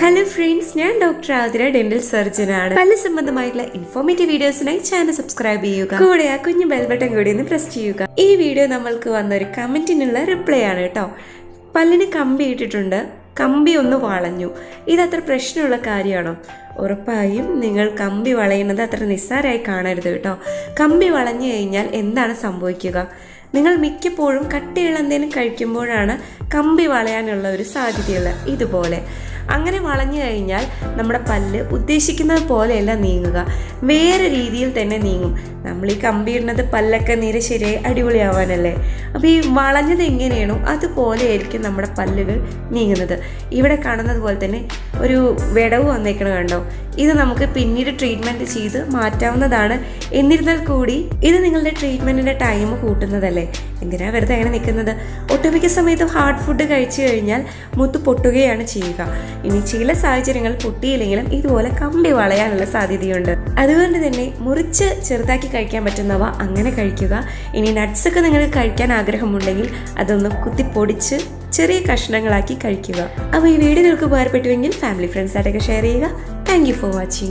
hello friends ഞാൻ doctor Athira dental സർജനാണ് പല്ല് സംബന്ധമായിട്ടുള്ള ഇൻഫോർമേറ്റീവ് വീഡിയോസിനായി ചാനൽ സബ്സ്ക്രൈബ് ചെയ്യുക കൂടെ ആ കുഞ്ഞു ബെൽ ബട്ടൺ കൂടി ഒന്ന് പ്രസ് ചെയ്യുക ഈ വീഡിയോ നമ്മൾക്ക് വന്ന ഒരു കമന്റിനുള്ള റിപ്ലൈ ആണ് കേട്ടോ പല്ലിന് കമ്പി ഇട്ടിട്ടുണ്ട് കമ്പി ഒന്ന് വളഞ്ഞു ഇതത്ര പ്രശ്നമുള്ള കാര്യമാണോ ഉറപ്പായും നിങ്ങൾ കമ്പി വളയുന്നത് അത്ര നിസ്സാരമായി കാണരുത് കേട്ടോ കമ്പി വളഞ്ഞു കഴിഞ്ഞാൽ എന്താണ് സംഭവിക്കുക നിങ്ങൾ മിക്കപ്പോഴും കട്ടിയുള്ള എന്തെങ്കിലും കഴിക്കുമ്പോഴാണ് കമ്പി വളയാനുള്ള ഒരു സാധ്യതയുള്ളത് ഇതുപോലെ അങ്ങനെ വളഞ്ഞു കഴിഞ്ഞാൽ നമ്മുടെ പല്ല് ഉദ്ദേശിക്കുന്നത് പോലെയല്ല നീങ്ങുക വേറെ രീതിയിൽ തന്നെ നീങ്ങും നമ്മൾ ഈ കമ്പി ഇടുന്നത് പല്ലൊക്കെ നീര് ശരിയായി അടിപൊളിയാവാനല്ലേ അപ്പോൾ ഈ വളഞ്ഞത് എങ്ങനെയാണോ അതുപോലെ ആയിരിക്കും നമ്മുടെ പല്ലുകൾ നീങ്ങുന്നത് ഇവിടെ കാണുന്നത് പോലെ തന്നെ ഒരു വിടവ് വന്നേക്കണം കണ്ടോ ഇത് നമുക്ക് പിന്നീട് ട്രീറ്റ്മെൻറ്റ് ചെയ്ത് മാറ്റാവുന്നതാണ് എന്നിരുന്നാൽ കൂടി ഇത് നിങ്ങളുടെ ട്രീറ്റ്മെൻറ്റിൻ്റെ ടൈം കൂട്ടുന്നതല്ലേ എന്തിനാ വെറുതെ അങ്ങനെ നിൽക്കുന്നത് ഒട്ടുമിക്ക സമയത്തും ഹാർഡ് ഫുഡ് കഴിച്ചു കഴിഞ്ഞാൽ മുത്ത് പൊട്ടുകയാണ് ചെയ്യുക ഇനി ചില സാഹചര്യങ്ങൾ പൊട്ടിയില്ലെങ്കിലും ഇതുപോലെ കമ്പി വളയാനുള്ള സാധ്യതയുണ്ട് അതുകൊണ്ട് തന്നെ മുറിച്ച് ചെറുതാക്കി കഴിക്കാൻ പറ്റുന്നവ അങ്ങനെ കഴിക്കുക ഇനി nuts ഒക്കെ നിങ്ങൾക്ക് കഴിക്കാൻ ആഗ്രഹമുണ്ടെങ്കിൽ അതൊന്ന് കുത്തി പൊടിച്ച് ചെറിയ കഷ്ണങ്ങളാക്കി കഴിക്കുക അപ്പോൾ ഈ വീഡിയോ നിങ്ങൾക്ക് ഉപകാരപ്പെട്ടുവെങ്കിൽ ഫാമിലി ഫ്രണ്ട്സായിട്ടൊക്കെ ഷെയർ ചെയ്യുക താങ്ക് യു ഫോർ വാച്ചിങ്